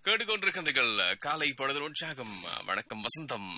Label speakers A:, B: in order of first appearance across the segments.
A: கேட்டுக்கொண்டிருக்கின்றீர்கள் காலை பொழுது உற்சாகம் வணக்கம் வசந்தம்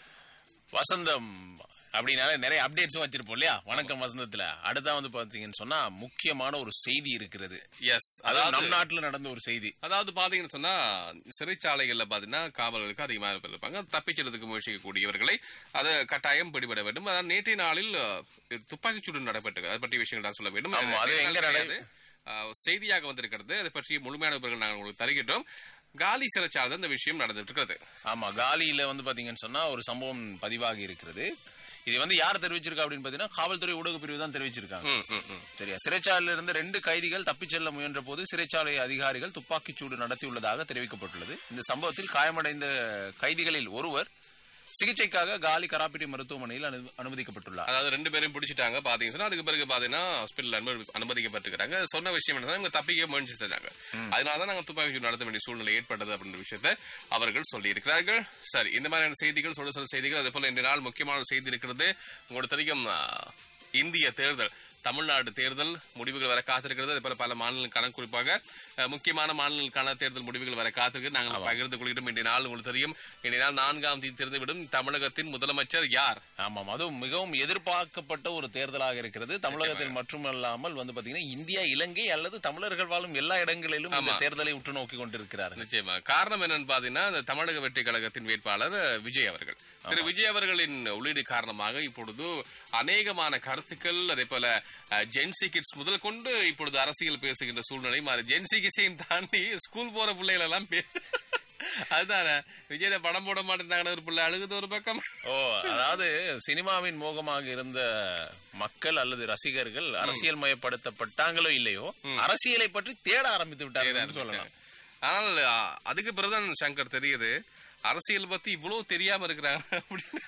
B: வசந்தம் அப்படின்னால நிறைய அப்டேட்ஸும் வச்சிருப்போம் இல்லையா வணக்கம் வசந்தத்துல அடுத்தா வந்து பாத்தீங்கன்னு சொன்னா முக்கியமான ஒரு செய்தி இருக்கிறது
A: எஸ்
B: அதாவது
A: அதாவது
B: நம் நாட்டுல நடந்த ஒரு செய்தி
A: அதாவது பாத்தீங்கன்னு சொன்னா சிறைச்சாலைகள்ல பாத்தீங்கன்னா காவலர்களுக்கு அதிகமாக பேர் இருப்பாங்க தப்பிக்கிறதுக்கு முயற்சிக்கக்கூடியவர்களை அதை கட்டாயம் பிடிபட வேண்டும் அதாவது நேற்றைய நாளில் அஹ், துப்பாக்கிச்சூடு நடைபெற்றது அதை பற்றி விஷயங்கள் நான் சொல்ல வேண்டும்
B: ஆமா, அது எங்க நட-
A: கிடையாது. அஹ், செய்தியாக வந்திருக்கிறது அதை பற்றி முழுமையான விவரங்கள் நாங்கள் உங்களுக்கு தருகின்றோம் காலி சிறைச்சாலை இந்த விஷயம் நடந்துட்டு இருக்கிறது
B: ஆமா காலியில வந்து பாத்தீங்கன்னு சொன்னா ஒரு சம்பவம் பதிவாகி இருக்கிறது இது வந்து யார் தெரிவிச்சிருக்கா அப்படின்னு பாத்தீங்கன்னா காவல்துறை ஊடக பிரிவு தான் தெரிவிச்சிருக்காங்க
A: ம், ம், ம்.
B: சரியா சிறைச்சாலையில இருந்து ரெண்டு கைதிகள் தப்பிச் செல்ல முயன்ற போது சிறைச்சாலை அதிகாரிகள் துப்பாக்கிச்சூடு நடத்தியுள்ளதாக தெரிவிக்கப்பட்டுள்ளது இந்த சம்பவத்தில் காயமடைந்த கைதிகளில் ஒருவர் சிகிச்சைக்காக காலி கராப்பிட்டி மருத்துவமனையில் அனு- அனுமதிக்கப்பட்டுள்ளார்
A: அதாவது ரெண்டு பேரும் பிடிச்சிட்டாங்க பாத்தீங்கன்னா சொன்னா, அதுக்கு பிறகு பாத்தீங்கன்னா ஹாஸ்பிட்டல் அனுமதி அனுமதிக்கப்பட்டிருக்காங்க சொன்ன விஷயம் என்னன்னா இவங்க தப்பிக்க முயற்சி செஞ்சாங்க அதனாலதான் நாங்க துப்பாக்கி சூடு நடத்த வேண்டிய சூழ்நிலை ஏற்பட்டது அப்படின்ற விஷயத்தை அவர்கள் சொல்லி இருக்கிறார்கள் சரி இந்த மாதிரியான செய்திகள் சொல்ல சொல்ல செய்திகள் அதே போல இன்றைய நாள் முக்கியமான ஒரு செய்தி இருக்கிறது உங்களுக்கு தெரியும் ஆ, இந்திய தேர்தல் தமிழ்நாடு தேர்தல் முடிவுகள் வர காத்திருக்கிறது அதே போல பல மாநிலங்களுக்கான குறிப்பாக அஹ், முக்கியமான மாநிலங்களுக்கான தேர்தல் முடிவுகள் வர காத்திருக்கு நாங்கள் பகிர்ந்து கொள்கிறோம் இன்றைய நாள் உங்களுக்கு தெரியும் இன்றைய நாள் நான்காம் தேதி தெரிந்துவிடும் தமிழகத்தின் முதலமைச்சர் யார்
B: ஆமாம் அதுவும் மிகவும் எதிர்பார்க்கப்பட்ட ஒரு தேர்தலாக இருக்கிறது தமிழகத்தில் மட்டுமல்லாமல் வந்து பாத்தீங்கன்னா இந்தியா இலங்கை அல்லது தமிழர்கள் வாழும் எல்லா இடங்களிலும் இந்த தேர்தலை உற்று நோக்கி கொண்டிருக்கிறார்கள்
A: நிச்சயமா காரணம் என்னன்னு பாத்தீங்கன்னா இந்த தமிழக வெற்றி கழகத்தின் வேட்பாளர் அஹ், விஜய் அவர்கள் திரு விஜய் அவர்களின் உள்ளீடு காரணமாக இப்பொழுது அநேகமான கருத்துக்கள் அதே போல ஜென்சி கிட்ஸ் முதல் கொண்டு இப்பொழுது அரசியல் பேசுகின்ற சூழ்நிலை மாறி ஜென்சி கிட்ஸையும் தாண்டி ஸ்கூல் போற பிள்ளைகள் எல்லாம் பேச அதுதானே விஜய் படம் போட மாட்டேங்கிறாங்க ஒரு பிள்ளை அழுகுது ஒரு பக்கம்
B: ஓ அதாவது சினிமாவின் மோகமாக இருந்த மக்கள் அல்லது ரசிகர்கள் அரசியல் மயப்படுத்தப்பட்டாங்களோ இல்லையோ அரசியலை பற்றி தேட ஆரம்பித்து விட்டார்கள் என்று சொல்லலாம்
A: ஆனால் அஹ், அதுக்கு பிறகுதான் சங்கர் தெரியுது அரசியல் பத்தி இவ்வளவு தெரியாம இருக்கிறாங்க அப்படின்னு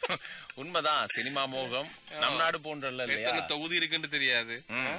B: உண்மைதான் சினிமா மோகம் நம் நாடு போன்றல்ல இல்லையா
A: எத்தனை தொகுதி இருக்குன்னு தெரியாது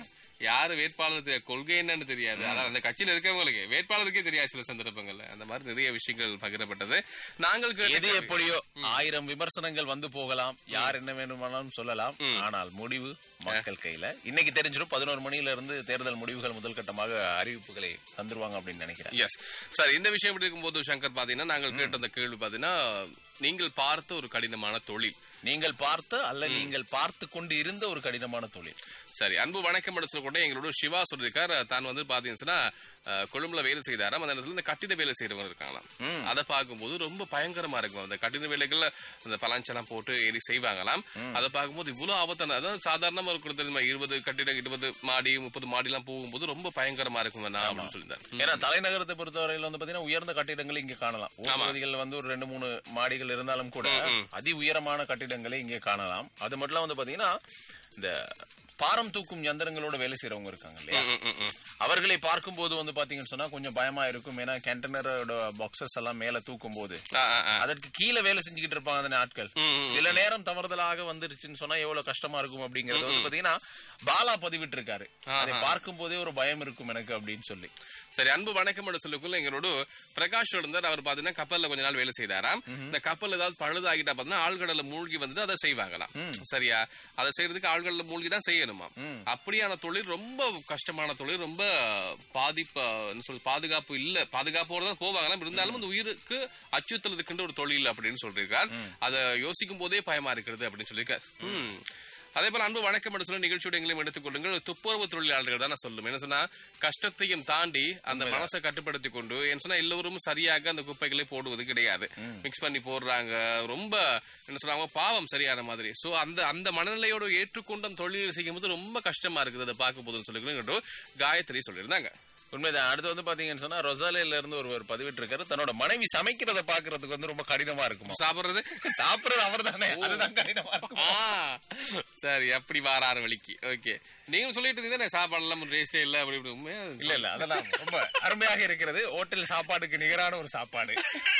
A: யாரு வேட்பாளர் தெ- கொள்கை என்னன்னு தெரியாது அதான் அந்த கட்சியில இருக்கவங்களுக்கு வேட்பாளருக்கே தெரியாது சில சந்தர்ப்பங்கள்ல அந்த மாதிரி நிறைய விஷயங்கள் பகிரப்பட்டது நாங்கள் கேட்ட
B: எது
A: கேள்வி-
B: எப்படியோ ஆயிரம் விமர்சனங்கள் வந்து போகலாம் யார் என்ன வேணுமானாலும் சொல்லலாம் ஆனால் முடிவு மக்கள் கையில இன்னைக்கு தெரிஞ்சிடும் பதினோரு மணியில இருந்து தேர்தல் முடிவுகள் முதல் கட்டமாக அறிவிப்புகளை தந்துருவாங்க அப்படின்னு நினைக்கிறேன்
A: எஸ் சார் இந்த விஷயம் இப்படி இருக்கும்போது சங்கர் பாத்தீங்கன்னா நாங்கள் கேட்ட அந்த கேள்வி பாத்தீங்கன்னா நீங்கள் பார்த்த ஒரு கடினமான தொழில்
B: நீங்கள் பார்த்த அல்ல நீங்கள் பார்த்து கொண்டு இருந்த ஒரு கடினமான தொழில்
A: சரி அன்பு வணக்கம் என்று சொல்லக்கூட எங்களோட சிவா சொல்லியிருக்கார் தான் வந்து பாத்தீங்கன்னா அஹ், கொழும்புல வேலை செய்தாராம் அந்த நேரத்துல இந்த கட்டிட வேலை செய்யறவங்க இருக்காங்களாம் அதை பார்க்கும்போது ரொம்ப பயங்கரமா இருக்கும் அந்த கட்டிட வேலைகள்ல அந்த பலாஞ்செல்லாம் போட்டு ஏறி செய்வாங்களாம் அதை பார்க்கும்போது இவ்வளவு ஆபத்தான அதாவது சாதாரணமா இருக்கும் தெரியுமா இருபது கட்டிடம் இருபது மாடி முப்பது மாடி எல்லாம் போகும்போது ரொம்ப பயங்கரமா இருக்கும் நான் அப்படின்னு சொல்லியிருந்தார்
B: ஏன்னா தலைநகரத்தை பொறுத்தவரையில வந்து பாத்தீங்கன்னா உயர்ந்த கட்டிடங்கள் இங்கே காணலாம் ஊர் பகுதிகள் வந்து ஒரு ரெண்டு மூணு மாடிகள் இருந்தாலும் கூட அதி உயரமான கட்டிடங்களை இங்கே காணலாம் அது மட்டும் இல்லாம வந்து பாத்தீங்கன்னா இந்த பாரம் தூக்கும் யந்திரங்களோட வேலை செய்யறவங்க இருக்காங்க இல்லையா
A: ம், ம், ம்.
B: அவர்களை பார்க்கும்போது வந்து பாத்தீங்கன்னு சொன்னா கொஞ்சம் பயமா இருக்கும் ஏன்னா கண்டெய்னரோட பாக்ஸஸ் எல்லாம் மேல தூக்கும் போது
A: ஆ, ஆ, ஆ.
B: அதற்கு கீழே வேலை செஞ்சுக்கிட்டு இருப்பாங்க அந்த நாட்கள் சில நேரம் தவறுதலாக வந்துருச்சுன்னு சொன்னா எவ்வளவு கஷ்டமா இருக்கும் அப்படிங்கறது வந்து பாத்தீங்கன்னா பாலா பதிவிட்டு இருக்காரு அதை பார்க்கும் போதே ஒரு பயம் இருக்கும் எனக்கு அப்படின்னு சொல்லி
A: சரி அன்பு வணக்கம் என்று சொல்லக்குள்ள எங்களோட பிரகாஷ் இருந்தார் அவர் பாத்தீங்கன்னா கப்பல்ல கொஞ்ச நாள் வேலை செய்தாராம் இந்த கப்பல் ஏதாவது பழுதாகிட்டா பாத்தீங்கன்னா ஆழ்கடல்ல மூழ்கி வந்துட்டு அதை செய்வாங்களாம் சரியா அதை செய்யறதுக்கு ஆழ்கடல்ல மூழ்கி தான் செய்யணுமா அப்படியான தொழில் ரொம்ப கஷ்டமான தொழில் ரொம்ப பாதிப்பு என்ன சொல்றது பாதுகாப்பு இல்ல பாதுகாப்போட தான் போவாங்களாம் இருந்தாலும் அந்த உயிருக்கு அச்சுறுத்தல் இருக்கின்ற ஒரு தொழில் அப்படின்னு சொல்லியிருக்கார் அதை யோசிக்கும் போதே பயமா இருக்கிறது அப்படின்னு சொல்லியிருக்கார் ம். அதே போல அன்பு வணக்கம் என்று சொல்லி நிகழ்ச்சியோட எங்களையும் எடுத்துக்கொள்ளுங்கள் துப்புரவு தொழிலாளர்கள் தான் நான் சொல்லும் என்ன சொன்னா கஷ்டத்தையும் தாண்டி அந்த மனசை கட்டுப்படுத்தி கொண்டு என்ன சொன்னா எல்லோரும் சரியாக அந்த குப்பைகளை போடுவது கிடையாது மிக்ஸ் பண்ணி போடுறாங்க ரொம்ப என்ன சொல்றாங்க பாவம் சரியான மாதிரி சோ அந்த அந்த மனநிலையோட ஏற்றுக்கொண்டு அந்த தொழில் செய்யும் போது ரொம்ப கஷ்டமா இருக்குது அதை பார்க்க போதுன்னு சொல்லி காயத்ரி சொல்லியிருந்தாங்க
B: உண்மைதான் அடுத்து வந்து பாத்தீங்கன்னு சொன்னா ரொசாலேல இருந்து ஒருவர் பதிவிட்டு இருக்காரு தன்னோட மனைவி சமைக்கிறத பாக்குறதுக்கு வந்து ரொம்ப கடினமா இருக்குமா
A: சாப்பிடுறது
B: சாப்பிடுறது அவர் தானே அதுதான் கடினமா இருக்கும்
A: ஆ, சரி அப்படி வாராறு வழிக்கு ஓகே நீங்க சொல்லிட்டு இருந்தீங்க சாப்பாடு எல்லாம் டேஸ்டே இல்ல அப்படி இப்படி உண்மையா
B: இல்ல இல்ல அதெல்லாம் ரொம்ப அருமையாக இருக்கிறது ஹோட்டல் சாப்பாடுக்கு நிகரான ஒரு சாப்பாடு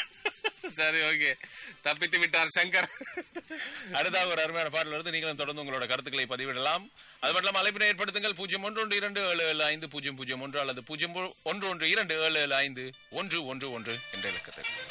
A: சரி ஓகே தப்பித்து விட்டார் சங்கர்
B: அடுத்தாக ஒரு அருமையான பாடல் வருது நீங்களும் தொடர்ந்து உங்களோட கருத்துக்களை பதிவிடலாம் அது மட்டும் இல்லாமல் அழைப்பினை ஏற்படுத்துங்கள் பூஜ்ஜியம் ஒன்று ஒன்று இரண்டு ஏழு ஏழு ஐந்து பூஜ்ஜியம் பூஜ்ஜியம் ஒன்று அல்லது பூஜ்ஜியம் ஒன்று ஒன்று இரண்டு ஏழு ஏழு ஐந்து ஒன்று ஒன்று ஒன்று என்ற இலக்கத்தில்